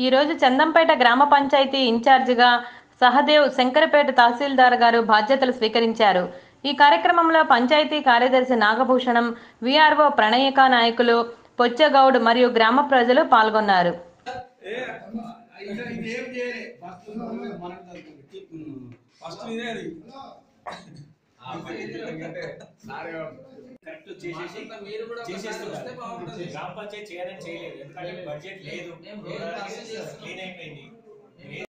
ఈరోజు చందంపేట గ్రామ పంచాయతీ ఇన్ఛార్జిగా సహదేవ్ శంకరపేట తహసీల్దార్ గారు బాధ్యతలు స్వీకరించారు ఈ కార్యక్రమంలో పంచాయతీ కార్యదర్శి నాగభూషణం విఆర్ఓ ప్రణయిక నాయకులు పొచ్చగౌడ్ మరియు గ్రామ ప్రజలు పాల్గొన్నారు ఫస్ట్ ఇదే అది కరెక్ట్ చేసేసి మీరు కూడా ఒకసారి చేసేస్తున్నారు. వస్తే బాగుంటుంది. గ్రామ పంచాయతీ చేయాలని చేయలేదు ఎందుకంటే బడ్జెట్ లేదు మేము వేరే ప్రాసెస్ చేస్తున్నాం. క్లీన్ అయిపోయింది